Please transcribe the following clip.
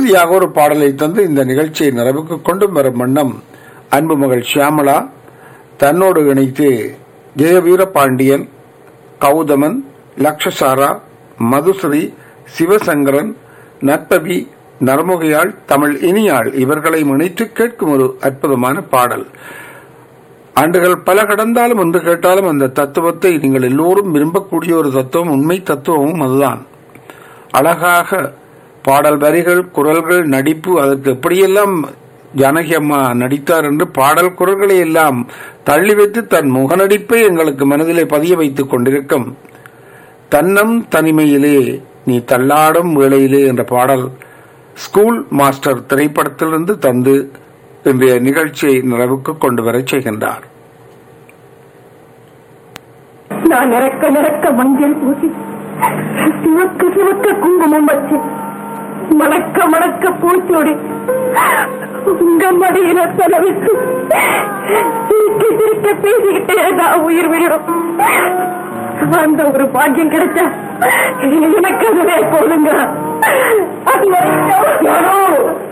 இறுதியாக ஒரு பாடலை தந்து இந்த நிகழ்ச்சியை நிறைவுக்கு கொண்டு வரும் வண்ணம் அன்பு மகள் ஷியாமளா தன்னோடு இணைத்து ஜெயவீரபாண்டியன் கௌதமன் லக்ஷசாரா மதுஸ்ரீ சிவசங்கரன் நற்பவி நரமுகையாள் தமிழ் இனியாள் இவர்களை இணைத்து கேட்கும் ஒரு அற்புதமான பாடல் ஆண்டுகள் பல கடந்தாலும் ஒன்று கேட்டாலும் அந்த தத்துவத்தை நீங்கள் எல்லோரும் விரும்பக்கூடிய ஒரு தத்துவம் உண்மை தத்துவமும் அதுதான் அழகாக பாடல் வரிகள் குரல்கள் நடிப்பு அதற்கு எப்படியெல்லாம் ஜானகி அம்மா நடித்தார் என்று பாடல் குரல்களை எல்லாம் தள்ளி வைத்து தன் முகநடிப்பை எங்களுக்கு மனதிலே பதிய வைத்துக் கொண்டிருக்கும் தன்னம் தனிமையிலே நீ தள்ளாடும் வேளையிலே என்ற பாடல் ஸ்கூல் மாஸ்டர் திரைப்படத்திலிருந்து தந்து இன்றைய நிகழ்ச்சியை நிறைவுக்கு கொண்டு வரச் செய்கின்றார் நான் நிறக்க நிறக்க மஞ்சள் பூசி சிவக்க சிவக்க குங்குமம் வச்சு மணக்க மணக்க பூச்சோடி உங்க மடியில செலவிட்டு சிரிக்க சிரிக்க பேசிக்கிட்டே நான் உயிர் விடும் அந்த ஒரு பாக்கியம் கிடைச்சா எனக்கு அதுவே போதுங்க அது வரைக்கும் யாரோ